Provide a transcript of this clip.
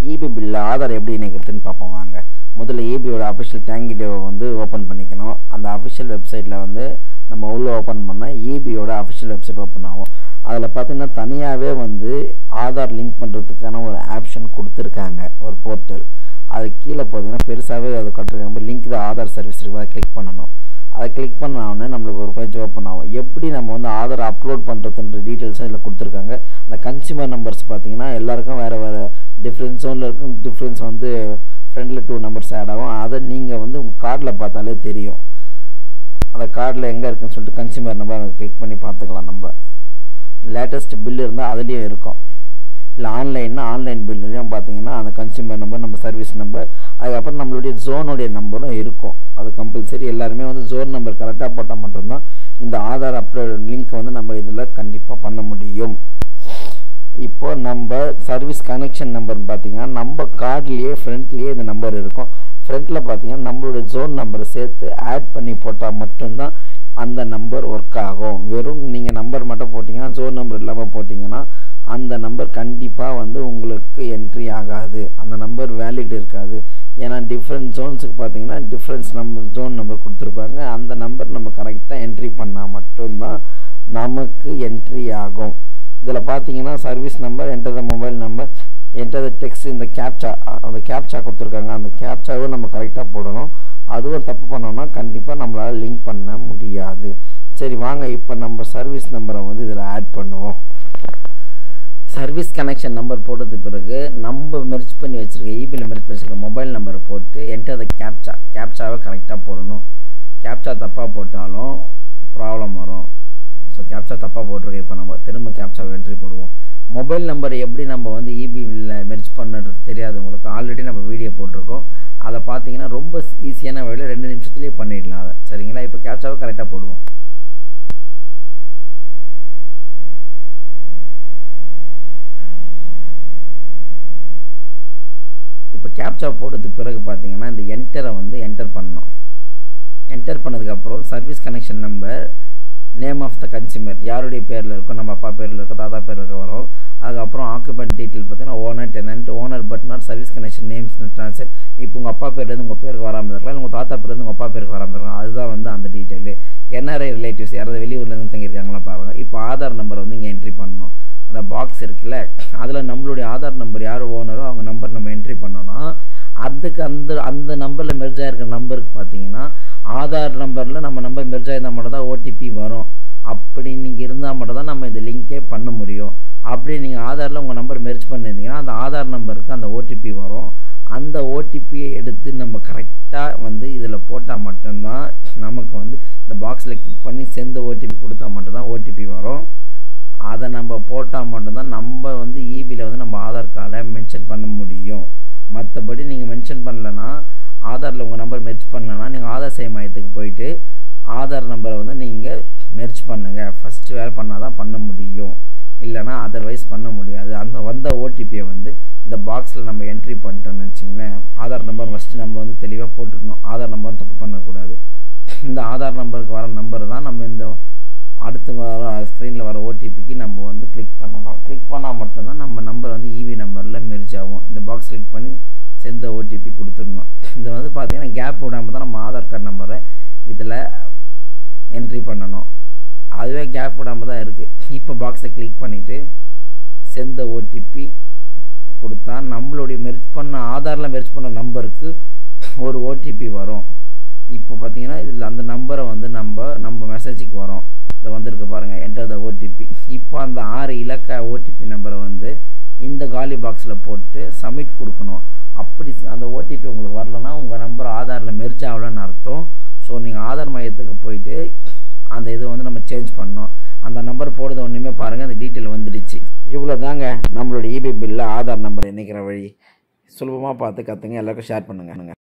EB பில்லில் Aadhaar எப்படி இணைக்கிறதுன்னு பார்ப்போம் வாங்க முதல்ல இபியோட அஃபிஷியல் டேங்கிடேவை வந்து ஓப்பன் பண்ணிக்கணும் அந்த அஃபிஷியல் வெப்சைட்டில் வந்து நம்ம உள்ளே ஓப்பன் பண்ணால் இபியோட அஃபிஷியல் வெப்சைட் ஓப்பன் ஆகும் அதில் பார்த்தீங்கன்னா தனியாகவே வந்து ஆதார் லிங்க் பண்ணுறதுக்கான ஒரு ஆப்ஷன் கொடுத்துருக்காங்க ஒரு போர்ட்டல் அது கீழே பார்த்தீங்கன்னா பெருசாகவே அது கட்டிருக்காங்க லிங்க் த ஆதார் சர்வீஸ் இருக்கு அதை கிளிக் பண்ணணும் அதை கிளிக் பண்ண உடனே நம்மளுக்கு ஒரு பேஜ் ஓப்பன் ஆகும் எப்படி நம்ம வந்து ஆதார் அப்லோட் பண்ணுறதுன்ற டீட்டெயில்ஸும் இதில் கொடுத்துருக்காங்க அந்த கன்சியூமர் நம்பர்ஸ் பார்த்தீங்கன்னா எல்லாருக்கும் வேறு வேறு டிஃப்ரெண்ட் ஜோனில் இருக்கும் டிஃப்ரென்ஸ் வந்து ஃப்ரெண்டில் டூ நம்பர்ஸ் ஆட் ஆகும் அதை நீங்கள் வந்து உங்கள் கார்டில் பார்த்தாலே தெரியும் அந்த கார்டில் எங்கே இருக்குன்னு சொல்லிட்டு கன்சியூமர் நம்பர் அதை கிளிக் பண்ணி பார்த்துக்கலாம் நம்ம லேட்டஸ்ட் பில் இருந்தால் அதுலேயும் இருக்கும் இல்லை ஆன்லைன்னா ஆன்லைன் பில்லுலையும் பார்த்தீங்கன்னா அந்த கன்சியூமர் நம்பர் நம்ம சர்வீஸ் நம்பர் அதுக்கப்புறம் நம்மளுடைய ஜோனுடைய நம்பரும் இருக்கும் அது கம்பல்சரி எல்லாருமே வந்து ஜோன் நம்பர் கரெக்டாக போட்டால் மட்டும்தான் இந்த ஆதார் அப்லோட் லிங்க் வந்து நம்ம இதில் கண்டிப்பாக பண்ண முடியும் இப்போ நம்ம சர்வீஸ் கனெக்ஷன் நம்பர்னு பார்த்தீங்கன்னா நம்ம கார்ட்லேயே ஃப்ரண்ட்லேயே இந்த நம்பர் இருக்கும் ஃப்ரண்ட்டில் பார்த்தீங்கன்னா நம்மளுடைய ஜோன் நம்பரை சேர்த்து ஆட் பண்ணி போட்டால் மட்டும்தான் அந்த நம்பர் ஒர்க் ஆகும் வெறும் நீங்கள் நம்பர் மட்டும் போட்டிங்கன்னா ஜோன் நம்பர் இல்லாமல் போட்டிங்கன்னா அந்த நம்பர் கண்டிப்பாக வந்து உங்களுக்கு என்ட்ரி ஆகாது அந்த நம்பர் வேலிட் இருக்காது ஏன்னா டிஃப்ரெண்ட் ஜோன்ஸுக்கு பார்த்தீங்கன்னா டிஃப்ரென்ஸ் நம்பர் ஜோன் நம்பர் கொடுத்துருப்பாங்க அந்த நம்பர் நம்ம கரெக்டாக என்ட்ரி பண்ணால் மட்டும்தான் நமக்கு என்ட்ரி ஆகும் இதில் பார்த்தீங்கன்னா service number enter the mobile number enter the text இந்த கேப்சா அந்த கேப்சா கொடுத்துருக்காங்க அந்த கேப்சாவும் நம்ம கரெக்டாக போடணும் அதுவும் தப்பு பண்ணோம்னா கண்டிப்பாக நம்மளால் லிங்க் பண்ண முடியாது சரி வாங்க இப்போ நம்ம சர்வீஸ் நம்பரை வந்து இதில் ஆட் பண்ணுவோம் சர்வீஸ் கனெக்ஷன் நம்பர் போட்டது பிறகு நம்ம மெர்ச் பண்ணி வச்சுருக்க இபியில் மெர்ச் பண்ணி வச்சுருக்க மொபைல் நம்பரை போட்டு என்டர் த கேப்சா கேப்சாவை கரெக்டாக போடணும் கேப்சா தப்பாக போட்டாலும் ப்ராப்ளம் வரும் ஸோ கேப்சா தப்பாக போட்டிருக்கோம் இப்போ நம்ம திரும்ப கேப்சா என்ட்ரி போடுவோம் மொபைல் நம்பர் எப்படி நம்ம வந்து இபியில் மெர்ச் பண்ணுறது தெரியாதவங்களுக்கு ஆல்ரெடி நம்ம வீடியோ போட்டிருக்கோம் அதை பார்த்தீங்கன்னா ரொம்ப ஈஸியான வழியில் ரெண்டு நிமிஷத்துலேயே பண்ணிடலாம் அதை சரிங்களா இப்போ கேப்சாவை கரெக்டாக போடுவோம் இப்போ கேப்சா போட்டதுக்கு பிறகு பார்த்தீங்கன்னா இந்த என்டரை வந்து என்டர் பண்ணணும் என்டர் பண்ணதுக்கப்புறம் service connection number name of the consumer யாருடைய பேரில் இருக்கோ நம்ம அப்பா பேரில் இருக்கோ தாத்தா பேரில் இருக்க வரும் அதுக்கப்புறம் ஆக்குபென்ட் டீட்டெயில் பார்த்தீங்கன்னா owner tenant owner but not service connection names transfer இப்போ உங்கள் அப்பா பேர்லேருந்து உங்கள் பேருக்கு வராமல் இருக்கலாம் இல்லை உங்கள் தாத்தா பேர்லேருந்து உங்கள் அப்பா பேருக்கு வராமல் இருக்கலாம் அதுதான் வந்து அந்த டீட்டெயிலு என்ஆர்ஐ ரிலேட்டிவ்ஸ் யாராவது வெளியூர்லேருந்து தங்கியிருக்காங்களா பாருங்கள் இப்போ ஆதார் நம்பர் வந்து இங்கே என்ட்ரி பண்ணணும் அந்த பாக்ஸ் இருக்குல்ல அதில் நம்மளுடைய ஆதார் நம்பர் யார் ஓனரோ அவங்க நம்பர் நம்ம என்ட்ரி பண்ணோன்னா அதுக்கு அந்த அந்த நம்பரில் மெர்ஜ் ஆகிருக்கிற நம்பருக்கு பார்த்தீங்கன்னா ஆதார் நம்பரில் நம்ம நம்பர் மெர்ஜ் ஆயிருந்தால் மட்டும் தான் ஓடிபி வரும் அப்படி நீங்கள் இருந்தால் மட்டும் தான் நம்ம இந்த லிங்கே பண்ண முடியும் அப்படி நீங்கள் ஆதாரில் உங்கள் நம்பர் மெர்ஜ் பண்ணியிருந்தீங்கன்னா அந்த ஆதார் நம்பருக்கு அந்த ஓடிபி வரும் அந்த ஓடிபியை எடுத்து நம்ம கரெக்டாக வந்து இதில் போட்டால் மட்டும்தான் நமக்கு வந்து இந்த பாக்ஸில் கிளிக் பண்ணி சேர்ந்த ஓடிபி கொடுத்தா மட்டும்தான் ஓடிபி வரும் அதை நம்ம போட்டால் மட்டும்தான் நம்ம வந்து இபியில் வந்து நம்ம ஆதார் கார்டை மென்ஷன் பண்ண முடியும் மற்றபடி நீங்கள் மென்ஷன் பண்ணலன்னா ஆதாரில் உங்கள் நம்பர் மெர்ச் பண்ணலன்னா நீங்கள் ஆதார் சேவை மையத்துக்கு போயிட்டு ஆதார் நம்பரை வந்து நீங்கள் மெர்ச் பண்ணுங்கள் ஃபஸ்ட்டு வேலை பண்ணால் தான் பண்ண முடியும் இல்லைனா அதர்வைஸ் பண்ண முடியாது அந்த வந்த ஓடிபியை வந்து இந்த பாக்ஸில் நம்ம என்ட்ரி பண்ணிட்டோம்னு வச்சிங்களேன் ஆதார் நம்பர் ஃபஸ்ட்டு நம்ம வந்து தெளிவாக போட்டுக்கணும் ஆதார் நம்பர் தப்பு பண்ணக்கூடாது இந்த ஆதார் நம்பருக்கு வர நம்பர் தான் நம்ம இந்த அடுத்து வர ஸ்க்ரீனில் வர ஓடிபிக்கு நம்ம வந்து கிளிக் பண்ணணும் கிளிக் பண்ணால் மட்டும்தான் நம்ம நம்பர் வந்து இவி நம்பரில் மெர்ஜ் ஆகும் இந்த பாக்ஸ் கிளிக் பண்ணி சேர்ந்த ஓடிபி கொடுத்துடணும் இது வந்து பார்த்திங்கன்னா கேப் விடாமல் தான் நம்ம ஆதார் கார்டு நம்பரை இதில் என்ட்ரி பண்ணணும் அதுவே கேப் விடாமல் தான் இருக்குது இப்போ பாக்ஸை கிளிக் பண்ணிவிட்டு செந்த ஓடிபி கொடுத்தா நம்மளுடைய மெர்ஜ் பண்ண ஆதாரில் மெர்ஜ் பண்ண நம்பருக்கு ஒரு ஓடிபி வரும் இப்போ பார்த்தீங்கன்னா இதில் அந்த நம்பரை வந்து நம்ம நம்ம மெசேஜுக்கு வரும் இதை வந்திருக்கு பாருங்கள் என்டர் த ஓடிபி இப்போ அந்த ஆறு இலக்க ஓடிபி நம்பரை வந்து இந்த காலி பாக்ஸில் போட்டு சப்மிட் கொடுக்கணும் அப்படி அந்த ஓடிபி உங்களுக்கு வரலன்னா உங்கள் நம்பர் ஆதாரில் மெர்ஜ் ஆகலன்னு அர்த்தம் ஸோ நீங்கள் ஆதார் மையத்துக்கு போயிட்டு அந்த இதை வந்து நம்ம சேஞ்ச் பண்ணோம் அந்த நம்பர் போடுறது ஒன்றுமே பாருங்கள் அந்த டீட்டெயில் வந்துடுச்சு இவ்வளோ தாங்க நம்மளோட இபி பில்லில் ஆதார் நம்பர் இணைக்கிற வழி சுலபமாக பார்த்து கற்றுங்க எல்லாருக்கும் ஷேர் பண்ணுங்க